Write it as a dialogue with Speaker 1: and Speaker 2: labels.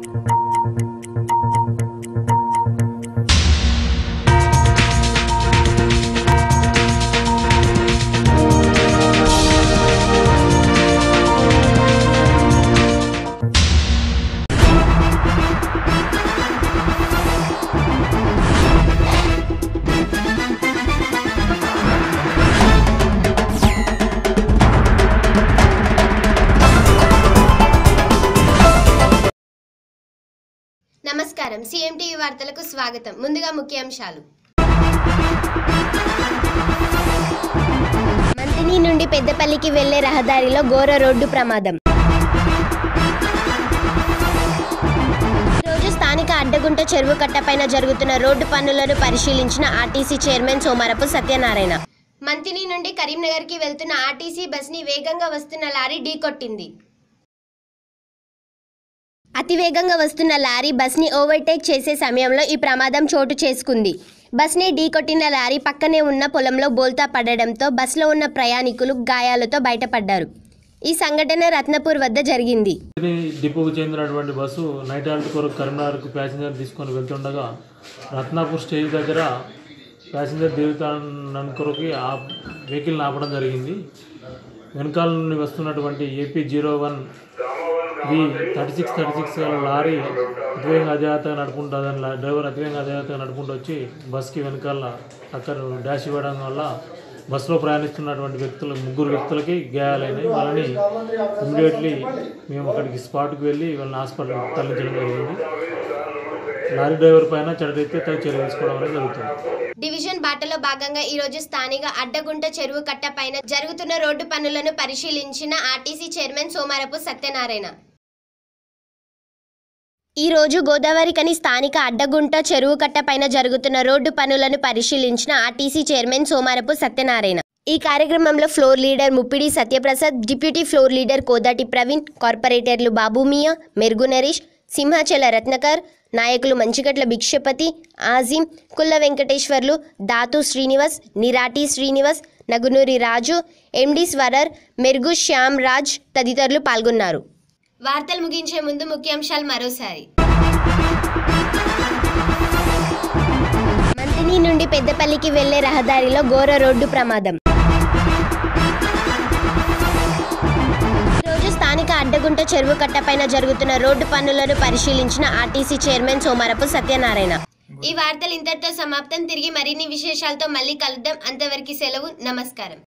Speaker 1: నమస్కారం సిఎంటీవీ వార్తలకు స్వాగతం ముందుగా ముఖ్యాంశాలు మంతిని నుండి పెద్దపల్లికి వెళ్లే రహదారిలో ఘోర రోడ్డు ప్రమాదం ఈరోజు స్థానిక అడ్డగుంట చెరువు కట్టపైన జరుగుతున్న రోడ్డు పనులను పరిశీలించిన ఆర్టీసీ చైర్మన్ సోమరపు సత్యనారాయణ మంతిని నుండి కరీంనగర్కి వెళ్తున్న ఆర్టీసీ బస్ని వేగంగా వస్తున్న లారీ ఢీకొట్టింది అతివేగంగా వస్తున్న లారీ బస్ని ఓవర్టేక్ చేసే సమయంలో ఈ ప్రమాదం చోటు చేసుకుంది బస్ని ఢీకొట్టిన లారీ పక్కనే ఉన్న పొలంలో బోల్తా పడడంతో బస్సులో ఉన్న ప్రయాణికులు గాయాలతో బయటపడ్డారు ఈ సంఘటన రత్నపూర్ వద్ద జరిగింది
Speaker 2: ఇది డిపోకు చెందినటువంటి బస్సు నైట్ హాల్ట్ కొరకు కరీంనగర్కు ప్యాసింజర్ తీసుకొని వెళ్తుండగా రత్నాపూర్ స్టేజ్ దగ్గర ప్యాసింజర్ దిగుతాను కొరకు ఆ వెహికల్ని ఆపడం జరిగింది వెనకాల నుండి వస్తున్నటువంటి AP zero one V thirty six thirty six lorry అతివేగంగా అజాగ్రత్తగా నడుపుకుంటూ దాని డ్రైవర్ అతివేగంగా అజాగ్రత్తగా నడుపుకుంటూ వచ్చి బస్కి వెనకాల అక్కడ డాష్ ఇవ్వడం వల్ల బస్సులో ప్రయాణిస్తున్నటువంటి వ్యక్తులు ముగ్గురు వ్యక్తులకి గాయాలైనాయి వాళ్ళని ఇమీడియట్లీ మేము అక్కడికి స్పాట్కి వెళ్ళి వాళ్ళని హాస్పిటల్ తరలించడం జరిగింది లారీ డ్రైవర్ పైన చెడరెత్తే తగు చర్య తీసుకోవడం అనేది జరుగుతుంది
Speaker 1: డివిజన్ బాటలో భాగంగా ఈ రోజు స్థానిక అడ్డగుంట చెరువు కట్ట పైన జరుగుతున్న రోడ్డు పనులను పరిశీలించిన ఆర్టీసీ చైర్మన్ సోమరపు సత్యనారాయణ ఈ రోజు గోదావరికని స్థానిక అడ్డగుంట చెరువు కట్ట పైన జరుగుతున్న రోడ్డు పనులను పరిశీలించిన ఆర్టీసీ చైర్మన్ సోమారపు సత్యనారాయణ ఈ కార్యక్రమంలో floor leader Muppidi Satyaprasad deputy floor leader Kodati Praveen కార్పొరేటర్లు బాబు మియా మెరుగు నరేష్ సింహాచల రత్నకర్ నాయకులు మంచిగట్ల భిక్షపతి ఆజిం కుల్ల వెంకటేశ్వర్లు దాతు శ్రీనివాస్ నిరాటి శ్రీనివాస్ నగునూరి రాజు ఎండి స్వరర్ మెరుగు శ్యామ్ రాజ్ తదితరులు పాల్గొన్నారు వార్తలు ముగించే ముందు ముఖ్యాంశాలు మరోసారి మంతిని నుండి పెద్దపల్లికి వెళ్లే రహదారిలో ఘోర రోడ్డు ప్రమాదం ఈరోజు స్థానిక అడ్డగుంట చెరువు కట్టపైన జరుగుతున్న రోడ్డు పనులను పరిశీలించిన ఆర్టీసీ చైర్మన్ సోమరపు సత్యనారాయణ ఈ వార్తలు ఇంతటితో సమాప్తం తిరిగి మరిన్ని విశేషాలతో మళ్ళీ కలుద్దాం అంతవరకు సెలవు నమస్కారం